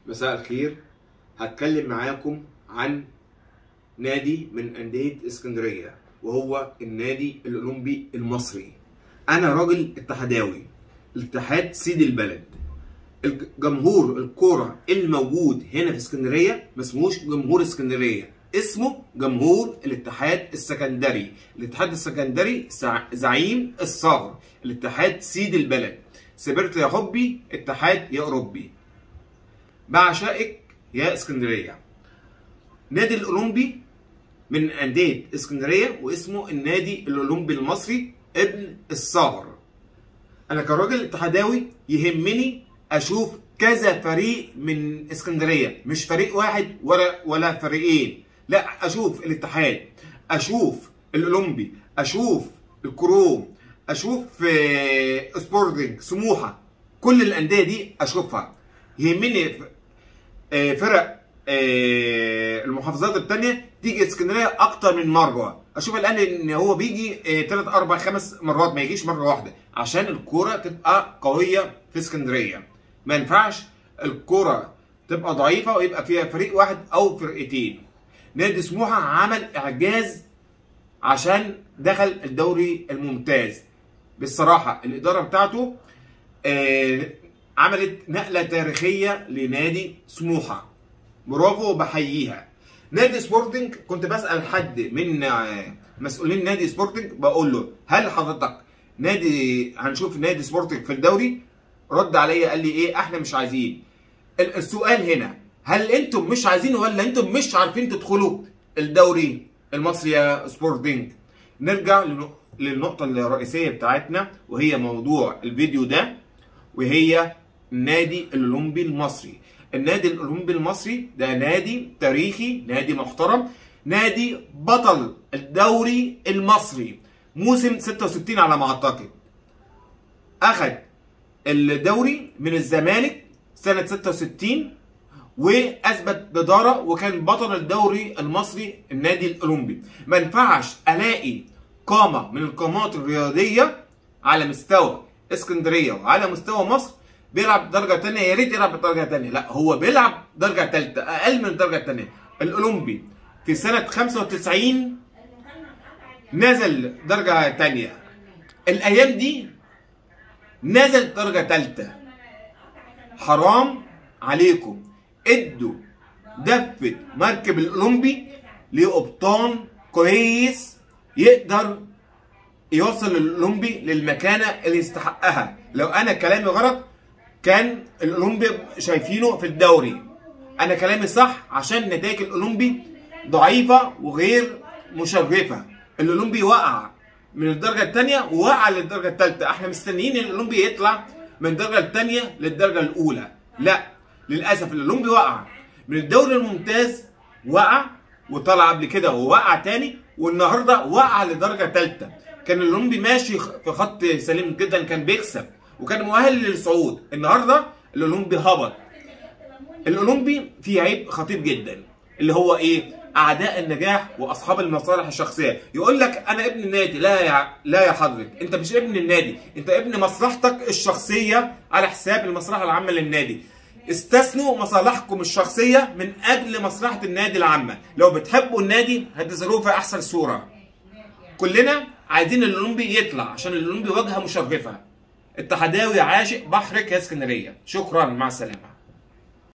مساء الخير هتكلم معاكم عن نادي من أندية اسكندرية وهو النادي الأولمبي المصري أنا راجل اتحداوي الاتحاد سيد البلد جمهور الكرة الموجود هنا في اسكندرية ما اسموش جمهور اسكندرية اسمه جمهور الاتحاد السكندري الاتحاد السكندري زعيم الصغر الاتحاد سيد البلد سبرت يا حبي اتحاد يا أوروبي بعشقك يا اسكندريه نادي الاولمبي من انديه اسكندريه واسمه النادي الاولمبي المصري ابن الصغر انا كراجل اتحداوي يهمني اشوف كذا فريق من اسكندريه مش فريق واحد ولا ولا فريقين لا اشوف الاتحاد اشوف الاولمبي اشوف الكروم اشوف سبورتنج سموحه كل الانديه دي اشوفها يهمني فرق المحافظات التانية تيجي اسكندريه اكتر من مره اشوف الان ان هو بيجي 3 4 5 مرات ما يجيش مره واحده عشان الكوره تبقى قويه في اسكندريه ما ينفعش الكوره تبقى ضعيفه ويبقى فيها فريق واحد او فرقتين نادي سموحه عمل اعجاز عشان دخل الدوري الممتاز بالصراحه الاداره بتاعته عملت نقله تاريخيه لنادي سموحه برافو بحييها نادي سبورتنج كنت بسال حد من مسؤولين نادي سبورتنج بقول له هل حضرتك نادي هنشوف نادي سبورتنج في الدوري رد عليا قال لي ايه احنا مش عايزين السؤال هنا هل انتم مش عايزين ولا انتم مش عارفين تدخلوا الدوري المصري يا سبورتنج نرجع للنقطه الرئيسيه بتاعتنا وهي موضوع الفيديو ده وهي النادي الاولمبي المصري النادي الاولمبي المصري ده نادي تاريخي نادي محترم نادي بطل الدوري المصري موسم 66 على ما اعتقد اخذ الدوري من الزمالك سنه 66 واثبت جداره وكان بطل الدوري المصري النادي الاولمبي ما ينفعش الاقي قامه من القامات الرياضيه على مستوى اسكندريه وعلى مستوى مصر بيلعب درجه ثانيه يا ريت يلعب درجه ثانيه لا هو بيلعب درجه ثالثه اقل من الدرجه الثانيه الاولمبي في سنه 95 نزل درجه ثانيه الايام دي نزل درجه ثالثه حرام عليكم ادوا دفه مركب الاولمبي لقبطان كويس يقدر يوصل الاولمبي للمكانه اللي يستحقها لو انا كلامي غلط كان الاولمبي شايفينه في الدوري انا كلامي صح عشان نتائج الاولمبي ضعيفه وغير مشرفه الاولمبي وقع من الدرجه الثانيه ووقع للدرجه الثالثه احنا مستنيين الاولمبي يطلع من الدرجه الثانيه للدرجه الاولى لا للاسف الاولمبي وقع من الدوري الممتاز وقع وطلع قبل كده ووقع تاني والنهارده وقع لدرجه ثالثه كان الاولمبي ماشي في خط سليم جدا كان بيكسب وكان مؤهل للصعود النهارده الاولمبي هبط الاولمبي فيه عيب خطير جدا اللي هو ايه اعداء النجاح واصحاب المصالح الشخصيه يقول لك انا ابن النادي لا يا لا يا حضرتك انت مش ابن النادي انت ابن مصلحتك الشخصيه على حساب المصلحه العامه للنادي استثنوا مصالحكم الشخصيه من اجل مصلحه النادي العامه لو بتحبوا النادي هتظهروه في احسن صوره كلنا عايزين الاولمبي يطلع عشان الاولمبي واجهه مشرفه اتحداوي عاشق بحرك يا اسكندريه شكرا مع السلامه